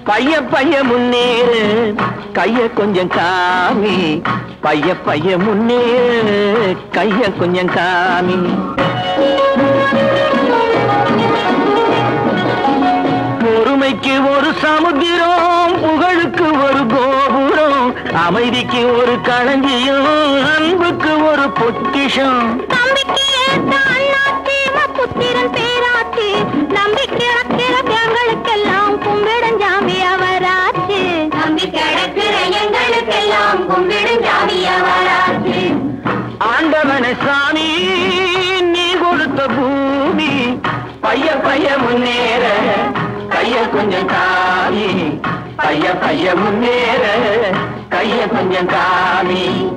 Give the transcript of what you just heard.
பைய பைய முன்னேறு கைய கொஞ்சம் காமி பைய பைய முன்னேறு கைய கொஞ்சம் காமி பொறுமைக்கு ஒரு சமுத்திரம் புகழுக்கு ஒரு கோபுரம் அமைதிக்கு ஒரு களஞ்சியம் அன்புக்கு ஒரு பொக்கிஷம் தம்பிக்கு ஏத்த அண்ணாச்சி புத்திரன் பேராச்சு நம்பிக்கை இறக்கிற எங்களுக்கெல்லாம் கும்பிடும் ஜாமி அவராச்சு நம்பி கிடக்கிற எங்களுக்கெல்லாம் கும்பிடும் ஜாமி அவராச்சு ஆண்டவன சாமி நீ கொடுத்த பூமி பைய பைய முன்னேற கைய கொஞ்சம் காமி பைய பைய முன்னேற கைய கொஞ்சம் காமி